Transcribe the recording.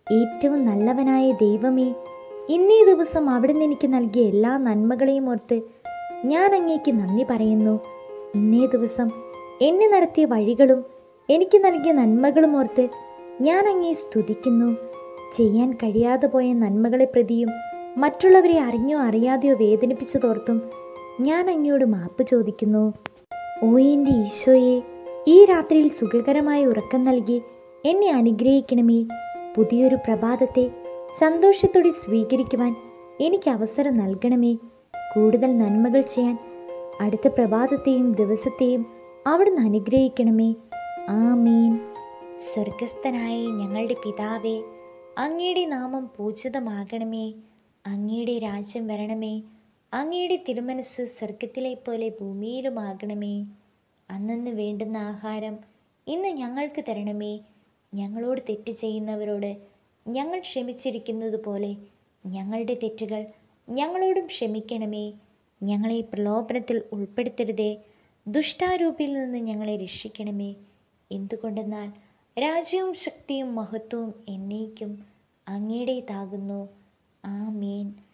ഏറ്റവും നല്ലവനായ ദൈവമേ ഇന്നീ ദിവസം അവിടുന്ന് എനിക്ക് നൽകിയ എല്ലാ നന്മകളെയും ഓർത്ത് ഞാൻ അങ്ങേക്ക് നന്ദി പറയുന്നു ഇന്നേ ദിവസം എന്നെ നടത്തിയ വഴികളും എനിക്ക് നൽകിയ നന്മകളും ഓർത്ത് ഞാൻ അങ്ങേ സ്തുതിക്കുന്നു ചെയ്യാൻ കഴിയാതെ പോയ നന്മകളെ പ്രതിയും മറ്റുള്ളവരെ അറിഞ്ഞോ അറിയാതെയോ വേദനിപ്പിച്ചതോർത്തും ഞാൻ അങ്ങയോട് മാപ്പ് ചോദിക്കുന്നു ഓ എൻ്റെ ഈശോയെ ഈ രാത്രിയിൽ സുഖകരമായ ഉറക്കം നൽകി എന്നെ അനുഗ്രഹിക്കണമേ പുതിയൊരു പ്രഭാതത്തെ സന്തോഷത്തോടെ സ്വീകരിക്കുവാൻ എനിക്ക് അവസരം നൽകണമേ കൂടുതൽ നന്മകൾ ചെയ്യാൻ അടുത്ത പ്രഭാതത്തെയും ദിവസത്തെയും അവിടുന്ന് അനുഗ്രഹിക്കണമേ ആമീൻ സ്വർഗസ്ഥനായ ഞങ്ങളുടെ പിതാവേ അങ്ങയുടെ നാമം പൂജിതമാകണമേ അങ്ങയുടെ രാജ്യം വരണമേ അങ്ങയുടെ തിരുമനസ് സ്വർഗത്തിലെ പോലെ ഭൂമിയിലുമാകണമേ അന്നന്ന് വേണ്ടുന്ന ആഹാരം ഇന്ന് ഞങ്ങൾക്ക് തരണമേ ഞങ്ങളോട് തെറ്റ് ചെയ്യുന്നവരോട് ഞങ്ങൾ ക്ഷമിച്ചിരിക്കുന്നത് പോലെ ഞങ്ങളുടെ തെറ്റുകൾ ഞങ്ങളോടും ക്ഷമിക്കണമേ ഞങ്ങളെ പ്രലോഭനത്തിൽ ഉൾപ്പെടുത്തരുതേ ദുഷ്ടാരൂപിൽ നിന്ന് ഞങ്ങളെ രക്ഷിക്കണമേ എന്തുകൊണ്ടെന്നാൽ രാജ്യവും ശക്തിയും മഹത്വവും എന്നേക്കും അങ്ങയുടേതാകുന്നു ആമേൻ